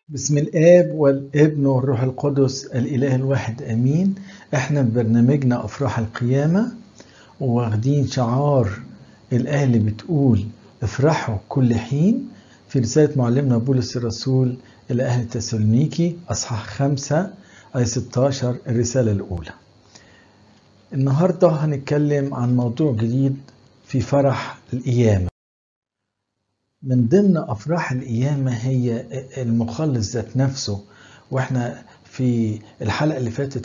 بسم الآب والابن والروح القدس الإله الواحد آمين احنا في برنامجنا أفراح القيامة واخدين شعار الآية اللي بتقول افرحوا كل حين في رسالة معلمنا بولس الرسول إلى أهل تسالونيكي أصحاح خمسة آية 16 الرسالة الأولى النهاردة هنتكلم عن موضوع جديد في فرح القيامة من ضمن أفراح القيامة هي المخلص ذات نفسه واحنا في الحلقة اللي فاتت